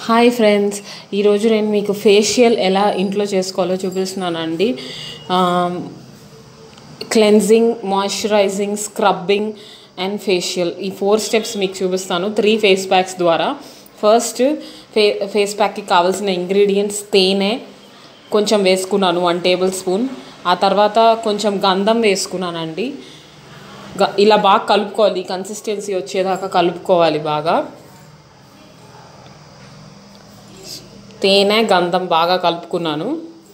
hi friends ఈరోజు నేను మీకు ఫేషియల్ ఎలా ఇంట్లో చేసుకోవాలో చూపిస్తున్నానండి cleansing moisturising scrubbing and facial ఈ ఫోర్ స్టెప్స్ మీకు చూపిస్తాను త్రీ ఫేస్ ప్యాక్స్ ద్వారా ఫస్ట్ ఫే ఫేస్ ప్యాక్కి కావాల్సిన ఇంగ్రీడియంట్స్ తేనె కొంచెం వేసుకున్నాను వన్ టేబుల్ స్పూన్ ఆ తర్వాత కొంచెం గంధం వేసుకున్నానండి గ- ఇలా బాగా కలుపుకోవాలి కన్సిస్టెన్సీ వచ్చేదాకా కలుపుకోవాలి బాగా తేనె గంధం బాగా కలుపుకున్నాను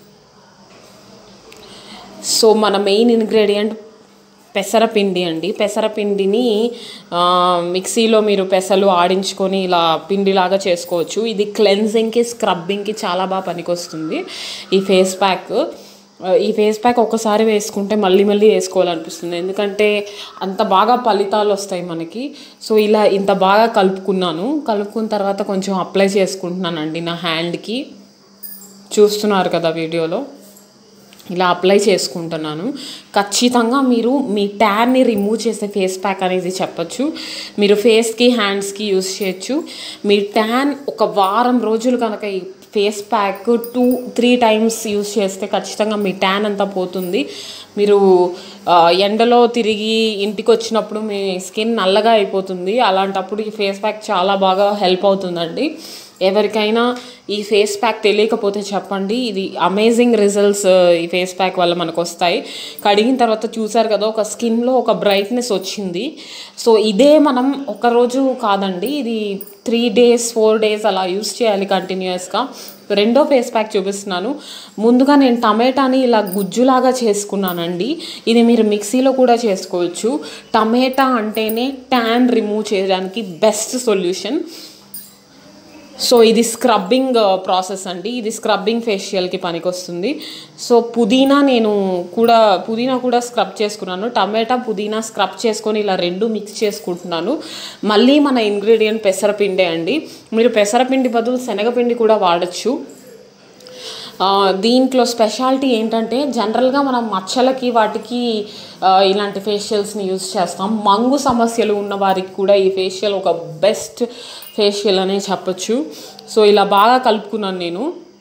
సో మన మెయిన్ ఇంగ్రీడియంట్ పెసరపిండి అండి పెసరపిండిని ఆ, మిక్సీలో మీరు పెసలు ఆడించుకొని ఇలా పిండిలాగా చేసుకోవచ్చు ఇది క్లెన్జింగ్కి స్క్రబ్బింగ్కి చాలా బాగా పనికొస్తుంది ఈ ఫేస్ ప్యాక్ ఆ, ఈ ఫేస్ ప్యాక్ ఒకసారి వేసుకుంటే మళ్ళీ మళ్ళీ వేసుకోవాలనిపిస్తుంది ఎందుకంటే అంత బాగా ఫలితాలు వస్తాయి మనకి సో ఇలా ఇంత బాగా కలుపుకున్నాను కలుపుకున్న తర్వాత కొంచెం అప్లై చేసుకుంటున్నానండి నా హ్యాండ్కి చూస్తున్నారు కదా వీడియోలో ఇలా అప్లై చేసుకుంటున్నాను ఖచ్చితంగా మీరు మీ ట్యాన్ని రిమూవ్ చేసే ఫేస్ ప్యాక్ అనేది చెప్పచ్చు మీరు ఫేస్కి హ్యాండ్స్కి యూస్ చేయొచ్చు మీ ట్యాన్ ఒక వారం రోజులు కనుక ఈ face pack two three times use చేస్తే ఖచ్చితంగా మీ ట్యాన్ అంతా పోతుంది మీరు ఆ, ఎండలో తిరిగి ఇంటికి వచ్చినప్పుడు మీ స్కిన్ నల్లగా అయిపోతుంది అలాంటప్పుడు ఈ ఫేస్ ప్యాక్ చాలా బాగా హెల్ప్ అవుతుందండి ఎవరికైనా ఈ ఫేస్ ప్యాక్ తెలియకపోతే చెప్పండి ఇది అమేజింగ్ రిజల్ట్స్ ఈ ఫేస్ ప్యాక్ వల్ల మనకు వస్తాయి కడిగిన తర్వాత చూసారు కదా ఒక స్కిన్లో ఒక బ్రైట్నెస్ వచ్చింది సో ఇదే మనం ఒక రోజు కాదండి ఇది త్రీ డేస్ ఫోర్ డేస్ అలా యూస్ చేయాలి కంటిన్యూస్గా రెండో ఫేస్ ప్యాక్ చూపిస్తున్నాను ముందుగా నేను టమాటాని ఇలా గుజ్జులాగా చేసుకున్నానండి ఇది మీరు మిక్సీలో కూడా చేసుకోవచ్చు టమాటా అంటేనే ట్యాన్ రిమూవ్ చేయడానికి బెస్ట్ సొల్యూషన్ సో ఇది స్క్రబ్బింగ్ ప్రాసెస్ అండి ఇది స్క్రబ్బింగ్ ఫేషియల్కి పనికొస్తుంది సో పుదీనా నేను కూడా పుదీనా కూడా స్క్రబ్ చేసుకున్నాను టమాటా పుదీనా స్క్రబ్ చేసుకొని ఇలా రెండు మిక్స్ చేసుకుంటున్నాను మళ్ళీ మన ఇంగ్రీడియంట్ పెసరపిండే అండి మీరు పెసరపిండి బదులు శనగపిండి కూడా వాడచ్చు ఆ, దీంట్లో స్పెషాలిటీ ఏంటంటే జనరల్గా మనం మచ్చలకి వాటికి ఆ, ఇలాంటి ఫేషియల్స్ని యూజ్ చేస్తాం మంగు సమస్యలు ఉన్న వారికి కూడా ఈ ఫేషియల్ ఒక బెస్ట్ ఫేషియల్ అనే చెప్పొచ్చు సో ఇలా బాగా కలుపుకున్నాను నేను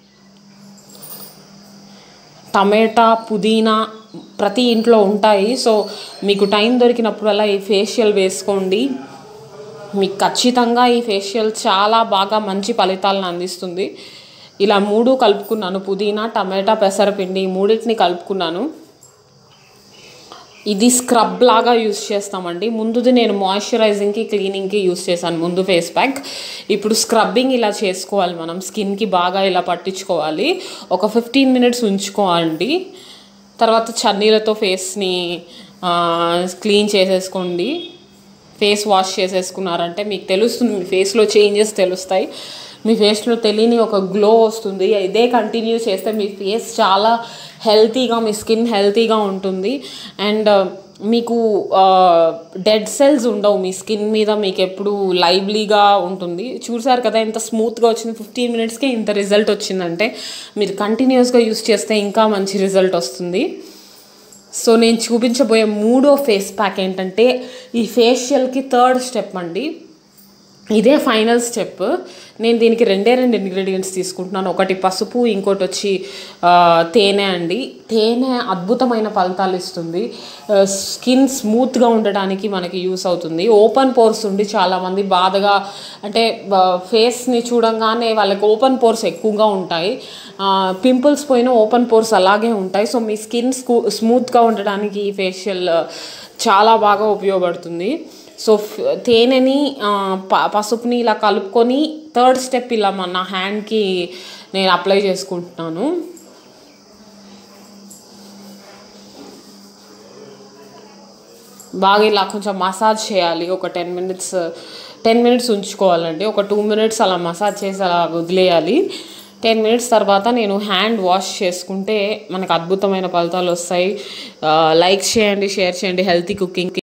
టమాటా పుదీనా ప్రతి ఇంట్లో ఉంటాయి సో మీకు టైం దొరికినప్పుడల్లా ఈ ఫేషియల్ వేసుకోండి మీకు ఖచ్చితంగా ఈ ఫేషియల్ చాలా బాగా మంచి ఫలితాలను అందిస్తుంది ఇలా మూడు కలుపుకున్నాను పుదీనా టమాటా పెసరపిండి ఈ మూడింటిని కలుపుకున్నాను ఇది స్క్రబ్ లాగా యూస్ చేస్తామండి ముందుది నేను మాయిశ్చరైజింగ్కి క్లీనింగ్కి యూస్ చేశాను ముందు ఫేస్ ప్యాక్ ఇప్పుడు స్క్రబ్బింగ్ ఇలా చేసుకోవాలి మనం స్కిన్కి బాగా ఇలా పట్టించుకోవాలి ఒక ఫిఫ్టీన్ మినిట్స్ ఉంచుకోవాలండి తర్వాత చన్నీలతో ఫేస్ని క్లీన్ చేసేసుకోండి ఫేస్ వాష్ చేసేసుకున్నారంటే మీకు తెలుస్తుంది మీ ఫేస్లో చేంజెస్ తెలుస్తాయి మీ ఫేస్లో తెలియని ఒక గ్లో వస్తుంది ఇదే కంటిన్యూ చేస్తే మీ ఫేస్ చాలా హెల్తీగా మీ స్కిన్ హెల్తీగా ఉంటుంది అండ్ మీకు డెడ్ సెల్స్ ఉండవు మీ స్కిన్ మీద మీకు ఎప్పుడు లైవ్లీగా ఉంటుంది చూసారు కదా ఎంత స్మూత్గా వచ్చింది ఫిఫ్టీన్ మినిట్స్కే ఇంత రిజల్ట్ వచ్చిందంటే మీరు కంటిన్యూస్గా యూస్ చేస్తే ఇంకా మంచి రిజల్ట్ వస్తుంది సో నేను చూపించబోయే మూడో ఫేస్ ప్యాక్ ఏంటంటే ఈ ఫేషియల్కి థర్డ్ స్టెప్ అండి ఇదే ఫైనల్ స్టెప్ నేను దీనికి రెండే రెండు ఇంగ్రీడియంట్స్ తీసుకుంటున్నాను ఒకటి పసుపు ఇంకోటి వచ్చి ఆ, తేనె అండి తేనె అద్భుతమైన ఫలితాలు ఇస్తుంది ఆ, స్కిన్ స్మూత్గా ఉండడానికి మనకి యూస్ అవుతుంది ఓపెన్ పోర్స్ ఉండి చాలామంది బాధగా అంటే ఆ, ఫేస్ని చూడంగానే వాళ్ళకి ఓపెన్ పోర్స్ ఎక్కువగా ఉంటాయి ఆ, పింపుల్స్ పోయిన ఓపెన్ పోర్స్ అలాగే ఉంటాయి సో మీ స్కిన్ స్కూ స్మూత్గా ఉండడానికి ఈ ఫేషియల్ చాలా బాగా ఉపయోగపడుతుంది సో ఫ్- తేనెని ఆ, ప- పసుపుని ఇలా కలుపుకొని థర్డ్ స్టెప్ ఇలా మన నా హ్యాండ్కి నేను అప్లై చేసుకుంటున్నాను బాగా ఇలా కొంచెం మసాజ్ చేయాలి ఒక టెన్ మినిట్స్ టెన్ మినిట్స్ ఉంచుకోవాలండి ఒక టూ మినిట్స్ అలా మసాజ్ చేసి అలా వదిలేయాలి టెన్ మినిట్స్ తర్వాత నేను హ్యాండ్ వాష్ చేసుకుంటే మనకు అద్భుతమైన ఫలితాలు వస్తాయి లైక్ చేయండి షేర్ చేయండి హెల్తీ కుకింగ్